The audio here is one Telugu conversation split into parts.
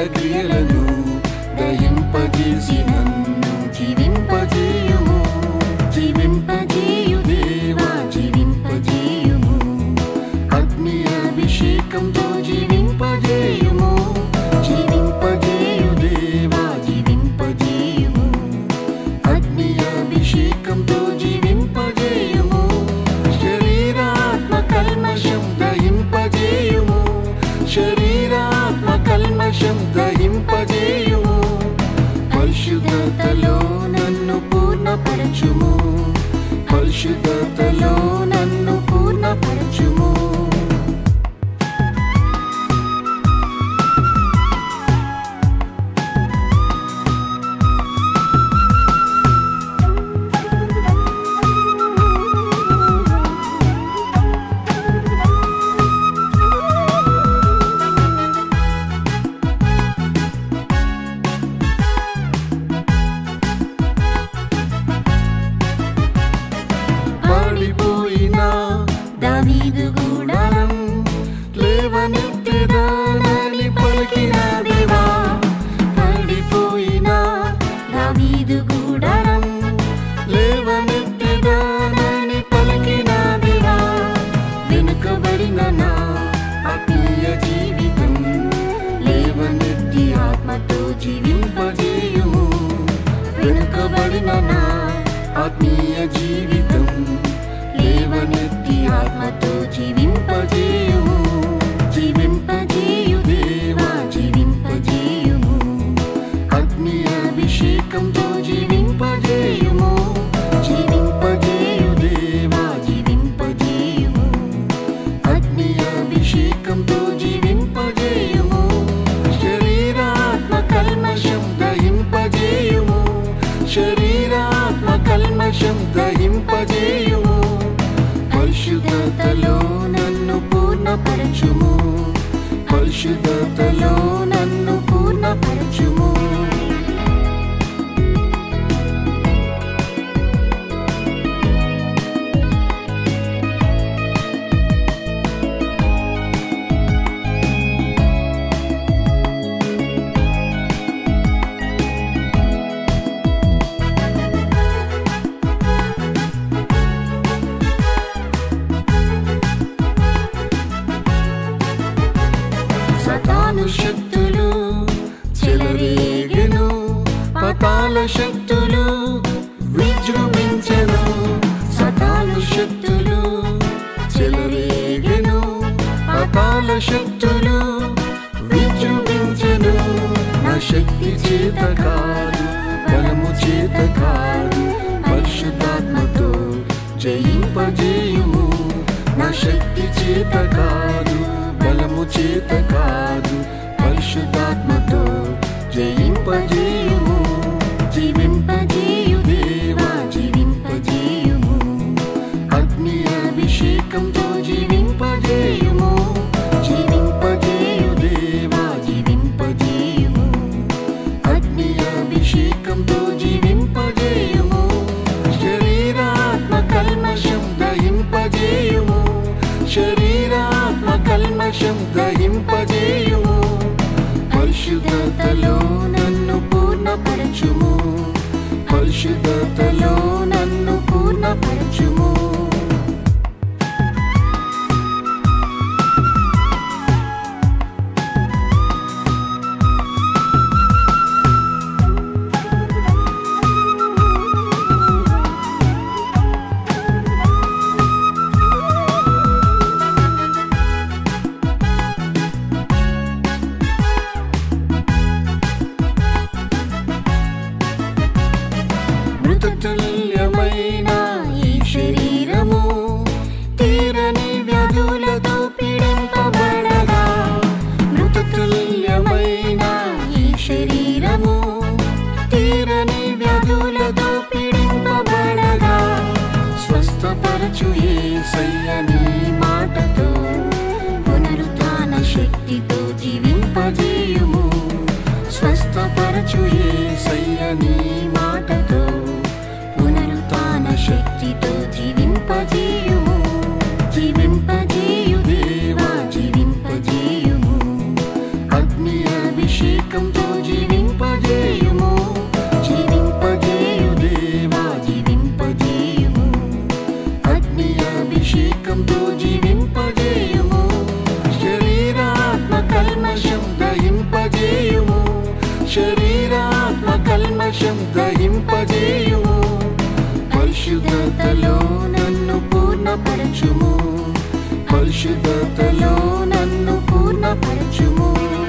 క్రియలను దయింపజేసి నన్ను జీవింపజేయుము జీవింపజేయు దేవా జీవింపజేయుము అగ్ని అభిషేకంతో జీవింపజేయుము జీవింపజేయు దేవా జీవింపజేయుము అగ్ని అభిషేకంతో జీవింపజేయుము శరీరాత్మ కల్మషం దహింపజేయుము శరీరాత్మ కల్మషం దహింపజేయుము పరిశుద్ధతలో నన్ను పూర్ణపరచుము పరిశుద్ధతలో నన్ను పూర్ణపరచుము పడిపోయిన దావీదు గుడారం లేవనెత్తెదానని పలికిన దేవా పడిపోయిన దావీదు గుడారం లేవనెత్తెదానని పలికిన దేవా వెనుకబడిన నా ఆత్మీయ జీవితం లేవనెత్తి ఆత్మతో జీవింపజేయుము వెనుకబడిన నా ఆత్మీయ జీవితం లేవనెత్తి ఆత్మతో జీవింపజేయుము జీవింపజేయు దేవా జీవింపజేయుము అగ్ని అభిషేకంతో జీవింపజేయుము జీవింపజేయు దేవా జీవింపజేయుము అగ్ని అభిషేకంతో జీవింపజేయుము శరీరాత్మ కల్మషం దహింపజేయుము శరీరాత్మ కల్మషం దహింపజేయుము పరిశుద్ధతలో నన్ను పూర్ణపరచుము పరిశుద్ధతలో నన్ను పూర్ణపరచుము సతాను శక్తులు చెలరేగెను పతాల శక్తులు విజృంభించెను సతాను శక్తులు చెలరేగెను పతాల శక్తులు విజృంభించెను నా శక్తి చేత కాదు బలము చేత కాదు పరిశుద్ధాత్మతో జయింపజేయుము నా శక్తి చేత కాదు బలము చేత కాదు పరిశుద్ధాత్మతో జయింపజేయుము జీవింపజేయు దేవా జీవింపజేయుము అగ్ని అభిషేకంతో జీవింపజేయుము జీవింపజేయు దేవా జీవింపజేయుము అగ్ని అభిషేకంతో జీవింపజేయుము శరీరాత్మ కల్మషం దహింపజేయుము శరీరాత్మ కల్మషం దహింపజేయుము పరిశుద్ధతలో నన్ను పూర్ణపరచుము పరిశుద్ధతలో నన్ను పూర్ణపరచుము మృతతుల్యమైన ఈ శరీరము తీరని వ్యాధులతో పీడింపబడగా మృతతుల్యమైన ఈ శరీరము తీరని వ్యాధులతో పీడింపబడగా స్వస్థపరచు యేసయ్యని మాటతో పునరుత్థాన శక్తితో జీవింపజేయుము స్వస్థపరచు యేసయ్యని మాటతో పునరుత్థాన శక్తితో జీవింపజేయుము జీవింపజేయు దేవా జీవింపజేయుము అగ్ని అభిషేకం శరీరాత్మ కల్మషం దహింపజేయుము పరిశుద్ధతలో నన్ను పూర్ణపరచుము పరిశుద్ధతలో నన్ను పూర్ణపరచుము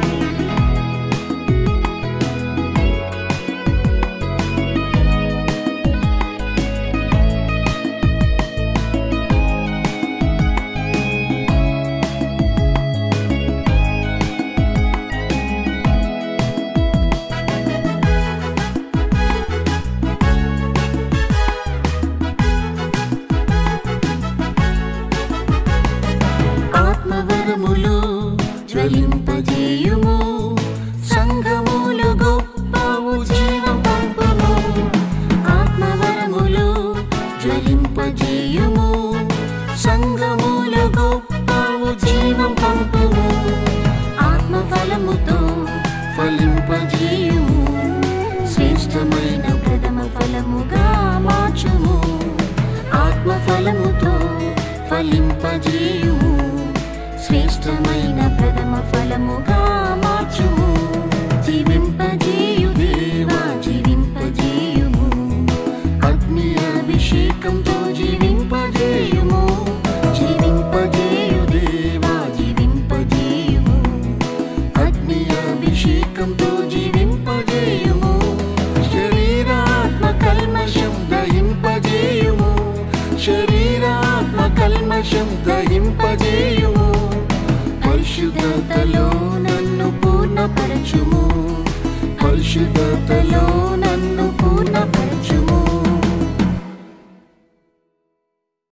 ఆత్మవరములు జ్వలింపజేయుము సంఘములు గొప్పవు జీవం పంపుము ఆత్మవరములు జ్వలింపజేయుము సంఘములు గొప్పవు జీవం పంపుము ఆత్మఫలముతో ఫలింపజేయుము శ్రేష్టమైన ప్రథమ ఫలముగా మార్చుము ఆత్మఫలముతో ఫలింపజేయుము శ్రేష్టమైన ప్రథమ ఫలముగా మార్చుము జీవింపజేయు దేవా జీవింపజేయుము అగ్ని అభిషేకంతో జీవింపజేయుము జీవింపజేయు దేవా జీవింపజేయుము అగ్ని అభిషేకంతో జీవింపజేయుము శరీరాత్మ కల్మషం దహింపజేయుము శరీరాత్మ కల్మషం దహింపజేయుము పరిశుద్ధతలో నన్ను పూర్ణపరచుము పరిశుద్ధతలో